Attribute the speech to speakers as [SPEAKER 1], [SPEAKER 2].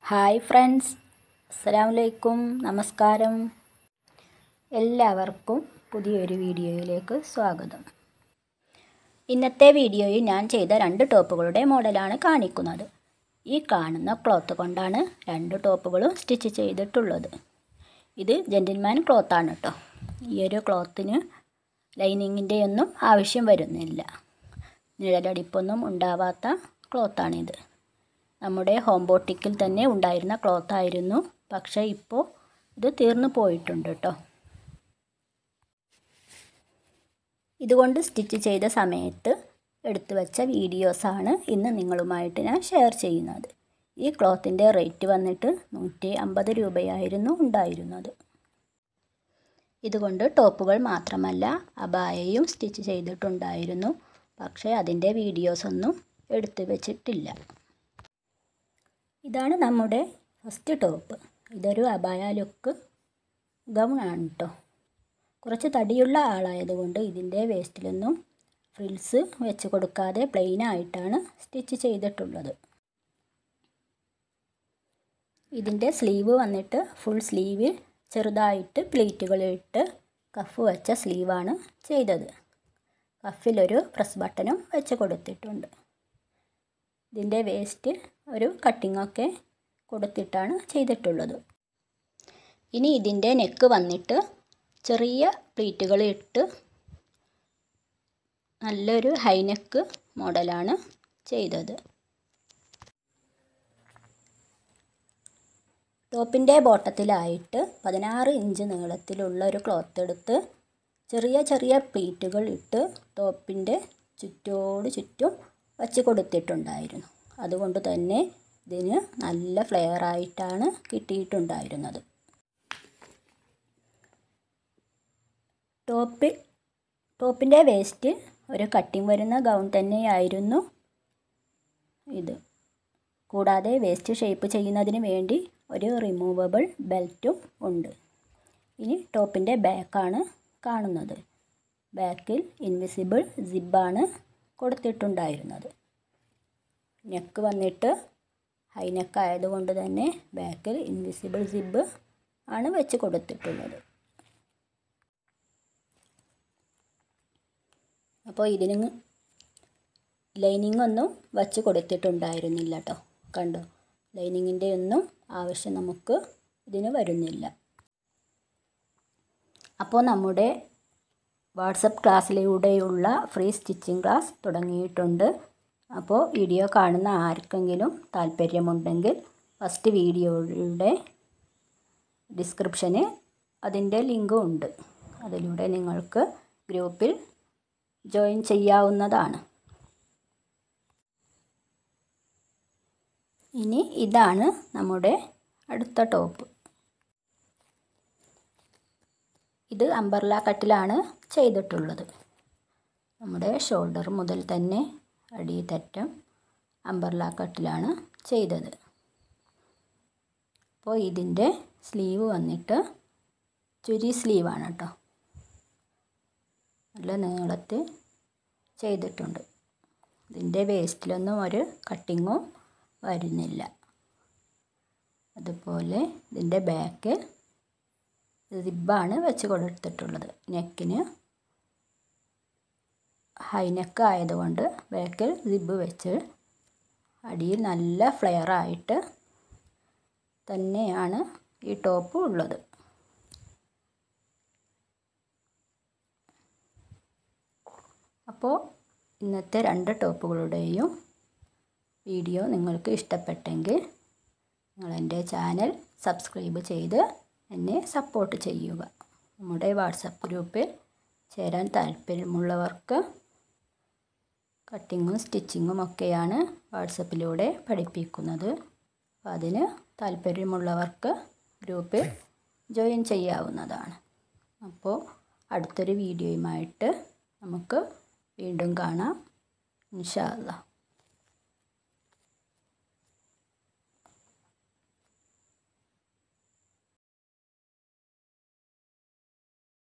[SPEAKER 1] hi friends അസ്സലാമു അലൈക്കും നമസ്കാരം എല്ലാവർക്കും പുതിയൊരു വീഡിയോയിലേക്ക് സ്വാഗതം ഇന്നത്തെ വീഡിയോയിൽ ഞാൻ ചെയ്ത രണ്ട് ടോപ്പുകളുടെ മോഡലാണ് കാണിക്കുന്നത് ഈ കാണുന്ന ക്ലോത്ത് കൊണ്ടാണ് രണ്ട് ടോപ്പുകളും സ്റ്റിച്ച് ചെയ്തിട്ടുള്ളത് ഇത് ജെൻറ്റിൽമാൻ ക്ലോത്താണ് കേട്ടോ ഈ ഒരു ക്ലോത്തിന് ലൈനിങ്ങിൻ്റെ ഒന്നും ആവശ്യം വരുന്നില്ല നിഴലടിപ്പൊന്നും ഉണ്ടാവാത്ത ക്ലോത്താണിത് നമ്മുടെ ഹോം ബോട്ടിക്കിൽ തന്നെ ഉണ്ടായിരുന്ന ക്ലോത്ത് ആയിരുന്നു പക്ഷേ ഇപ്പോൾ ഇത് തീർന്നു പോയിട്ടുണ്ട് കേട്ടോ ഇതുകൊണ്ട് സ്റ്റിച്ച് ചെയ്ത സമയത്ത് എടുത്തു വച്ച വീഡിയോസാണ് ഇന്ന് നിങ്ങളുമായിട്ട് ഞാൻ ഷെയർ ചെയ്യുന്നത് ഈ ക്ലോത്തിൻ്റെ റേറ്റ് വന്നിട്ട് നൂറ്റി അമ്പത് രൂപയായിരുന്നു ഉണ്ടായിരുന്നത് ഇതുകൊണ്ട് ടോപ്പുകൾ മാത്രമല്ല അബായയും സ്റ്റിച്ച് ചെയ്തിട്ടുണ്ടായിരുന്നു പക്ഷേ അതിൻ്റെ വീഡിയോസൊന്നും എടുത്തു വച്ചിട്ടില്ല ഇതാണ് നമ്മുടെ ഫസ്റ്റ് ടോപ്പ് ഇതൊരു അബായ ലുക്ക് ഗൗൺ ആണ് കേട്ടോ കുറച്ച് തടിയുള്ള ആളായതുകൊണ്ട് ഇതിൻ്റെ വേസ്റ്റിലൊന്നും ഫ്രിൽസ് വെച്ച് കൊടുക്കാതെ പ്ലെയിൻ ആയിട്ടാണ് സ്റ്റിച്ച് ചെയ്തിട്ടുള്ളത് ഇതിൻ്റെ സ്ലീവ് വന്നിട്ട് ഫുൾ സ്ലീവിൽ ചെറുതായിട്ട് പ്ലീറ്റുകളിട്ട് കഫ് വെച്ച സ്ലീവാണ് ചെയ്തത് കഫിലൊരു പ്രസ് ബട്ടണും വെച്ച് കൊടുത്തിട്ടുണ്ട് ഇതിൻ്റെ വേസ്റ്റ് ഒരു കട്ടിങ്ങൊക്കെ കൊടുത്തിട്ടാണ് ചെയ്തിട്ടുള്ളത് ഇനി ഇതിൻ്റെ നെക്ക് വന്നിട്ട് ചെറിയ പ്ലീറ്റുകൾ ഇട്ട് നല്ലൊരു ഹൈനെക്ക് മോഡലാണ് ചെയ്തത് ടോപ്പിൻ്റെ ബോട്ടത്തിലായിട്ട് പതിനാറ് ഇഞ്ച് നീളത്തിലുള്ള ഒരു ക്ലോത്ത് എടുത്ത് ചെറിയ ചെറിയ പ്ലീറ്റുകൾ ഇട്ട് ടോപ്പിൻ്റെ ചുറ്റോട് ചുറ്റും വച്ച് കൊടുത്തിട്ടുണ്ടായിരുന്നു അതുകൊണ്ട് തന്നെ ഇതിന് നല്ല ഫ്ലെയർ ആയിട്ടാണ് കിട്ടിയിട്ടുണ്ടായിരുന്നത് ടോപ്പ് ടോപ്പിൻ്റെ വേസ്റ്റ് ഒരു കട്ടിങ് വരുന്ന ഗൗൺ തന്നെയായിരുന്നു ഇത് കൂടാതെ വേസ്റ്റ് ഷേപ്പ് ചെയ്യുന്നതിന് വേണ്ടി ഒരു റിമൂവബിൾ ബെൽറ്റും ഉണ്ട് ഇനി ടോപ്പിൻ്റെ ബാക്കാണ് കാണുന്നത് ബാക്കിൽ ഇൻവിസിബിൾ സിബാണ് കൊടുത്തിട്ടുണ്ടായിരുന്നത് നെക്ക് വന്നിട്ട് ഹൈ നെക്ക് ആയതുകൊണ്ട് തന്നെ ബാക്കിൽ ഇൻവിസിബിൾ സിബ് ആണ് വെച്ച് കൊടുത്തിട്ടുള്ളത് അപ്പോൾ ഇതിന് ലൈനിങ് ഒന്നും വച്ച് കൊടുത്തിട്ടുണ്ടായിരുന്നില്ല കേട്ടോ കണ്ടോ ലൈനിങ്ങിൻ്റെ ഒന്നും ആവശ്യം നമുക്ക് ഇതിന് വരുന്നില്ല അപ്പോൾ നമ്മുടെ വാട്സപ്പ് ക്ലാസ്സിലൂടെയുള്ള ഫ്രീ സ്റ്റിച്ചിങ് ക്ലാസ് തുടങ്ങിയിട്ടുണ്ട് അപ്പോൾ വീഡിയോ കാണുന്ന ആർക്കെങ്കിലും താല്പര്യമുണ്ടെങ്കിൽ ഫസ്റ്റ് വീഡിയോയുടെ ഡിസ്ക്രിപ്ഷന് അതിൻ്റെ ലിങ്കും ഉണ്ട് അതിലൂടെ നിങ്ങൾക്ക് ഗ്രൂപ്പിൽ ജോയിൻ ചെയ്യാവുന്നതാണ് ഇനി ഇതാണ് നമ്മുടെ അടുത്ത ടോപ്പ് ഇത് അമ്പർല കട്ടിലാണ് ചെയ്തിട്ടുള്ളത് നമ്മുടെ ഷോൾഡർ മുതൽ തന്നെ അടിത്തറ്റം അമ്പർല കട്ടിലാണ് ചെയ്തത് അപ്പോൾ ഇതിൻ്റെ സ്ലീവ് വന്നിട്ട് ചുരി സ്ലീവാണ് കേട്ടോ നല്ല നീളത്തിൽ ചെയ്തിട്ടുണ്ട് ഇതിൻ്റെ വേസ്റ്റിലൊന്നും ഒരു കട്ടിങ്ങും വരുന്നില്ല അതുപോലെ ഇതിൻ്റെ ബാക്ക് സിബാണ് വെച്ച് കൊടുത്തിട്ടുള്ളത് നെക്കിന് ഹൈ നെക്ക് ആയതുകൊണ്ട് ബാക്കിൽ സിബ് വെച്ച് അടിയിൽ നല്ല ഫ്ലെയർ ആയിട്ട് തന്നെയാണ് ഈ ടോപ്പ് ഉള്ളത് അപ്പോൾ ഇന്നത്തെ രണ്ട് ടോപ്പുകളുടെയും വീഡിയോ നിങ്ങൾക്ക് ഇഷ്ടപ്പെട്ടെങ്കിൽ നിങ്ങൾ എൻ്റെ ചാനൽ സബ്സ്ക്രൈബ് ചെയ്ത് എന്നെ സപ്പോർട്ട് ചെയ്യുക നമ്മുടെ വാട്സപ്പ് ഗ്രൂപ്പിൽ ചേരാൻ താല്പര്യമുള്ളവർക്ക് കട്ടിങ്ങും സ്റ്റിച്ചിങ്ങും ഒക്കെയാണ് വാട്സപ്പിലൂടെ പഠിപ്പിക്കുന്നത് അപ്പോൾ അതിന് താല്പര്യമുള്ളവർക്ക് ഗ്രൂപ്പിൽ ജോയിൻ ചെയ്യാവുന്നതാണ് അപ്പോൾ അടുത്തൊരു വീഡിയോയുമായിട്ട് നമുക്ക് വീണ്ടും കാണാം ഇൻഷാ അല്ലാ